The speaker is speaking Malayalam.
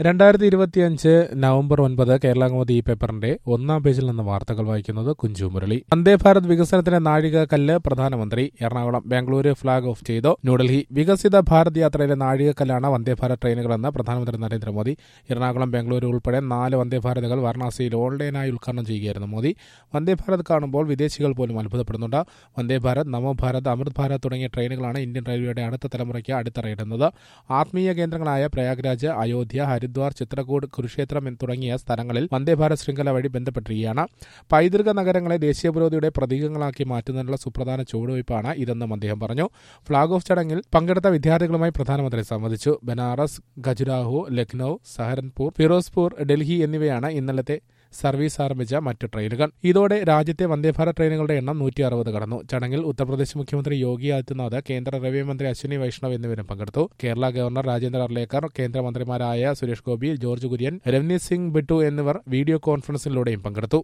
രണ്ടായിരത്തി ഇരുപത്തിയഞ്ച് നവംബർ ഒൻപത് കേരളാകോമതി ഈ പേപ്പറിന്റെ ഒന്നാം പേജിൽ നിന്ന് വാർത്തകൾ വായിക്കുന്നത് കുഞ്ചു മുരളി വന്ദേ ഭാരത് വികസനത്തിന് നാഴികക്കല്ല് പ്രധാനമന്ത്രി എറണാകുളം ബാംഗ്ലൂര് ഫ്ളാഗ് ഓഫ് ചെയ്തു ന്യൂഡൽഹി വികസിത ഭാരത് യാത്രയിലെ നാഴികക്കല്ലാണ് വന്ദേ ഭാരത് ട്രെയിനുകളെന്ന് പ്രധാനമന്ത്രി നരേന്ദ്രമോദി എറണാകുളം ബാംഗ്ലൂരു ഉൾപ്പെടെ നാല് വന്ദേ ഭാരതുകൾ വാരണാസിയിൽ ഓൺലൈനായി ഉദ്ഘാടനം ചെയ്യുകയായിരുന്നു മോദി വന്ദേ ഭാരത് കാണുമ്പോൾ വിദേശികൾ പോലും അത്ഭുതപ്പെടുന്നുണ്ട് വന്ദേ ഭാരത് നമോ ഭാരത് അമൃത് ഭാരത് തുടങ്ങിയ ട്രെയിനുകളാണ് ഇന്ത്യൻ റെയിൽവേയുടെ അടുത്ത തലമുറയ്ക്ക് അടിത്തറയിടുന്നത് ആത്മീയ കേന്ദ്രങ്ങളായ പ്രയാഗ്രാജ് അയോധ്യ ഹരിദ്വാർ ചിത്രകൂട് കുരുക്ഷേത്രം എന്ന് തുടങ്ങിയ സ്ഥലങ്ങളിൽ വന്ദേ ഭാരത് ശൃംഖല വഴി ബന്ധപ്പെട്ടിരിക്കുകയാണ് പൈതൃക നഗരങ്ങളെ ദേശീയ പുരോഗതിയുടെ പ്രതീകങ്ങളാക്കി മാറ്റുന്നതിനുള്ള സുപ്രധാന ചുവടുവയ്പ്പാണ് ഇതെന്നും അദ്ദേഹം പറഞ്ഞു ഫ്ളാഗ് ഓഫ് ചടങ്ങിൽ പങ്കെടുത്ത വിദ്യാർത്ഥികളുമായി പ്രധാനമന്ത്രി സംവദിച്ചു ബനാറസ് ഖജുരാഹോ ലക്നൌ സഹരൻപൂർ ഫിറോസ്പൂർ ഡൽഹി എന്നിവയാണ് ഇന്നലത്തെ സർവീസ് ആരംഭിച്ച മറ്റു ട്രെയിനുകൾ ഇതോടെ രാജ്യത്തെ വന്ദേഭാരത് ട്രെയിനുകളുടെ എണ്ണം നൂറ്റി അറുപത് കടന്നു ചടങ്ങിൽ ഉത്തർപ്രദേശ് മുഖ്യമന്ത്രി യോഗി ആദിത്യനാഥ് കേന്ദ്ര റെയിൽവേ മന്ത്രി അശ്വിനി വൈഷ്ണവ് എന്നിവരും പങ്കെടുത്തു കേരള ഗവർണർ രാജേന്ദ്ര അർലേക്കർ കേന്ദ്രമന്ത്രിമാരായ സുരേഷ് ഗോപി ജോർജ് കുര്യൻ രവ്നീത് സിംഗ് ബിട്ടു എന്നിവർ വീഡിയോ കോൺഫറൻസിലൂടെയും പങ്കെടുത്തു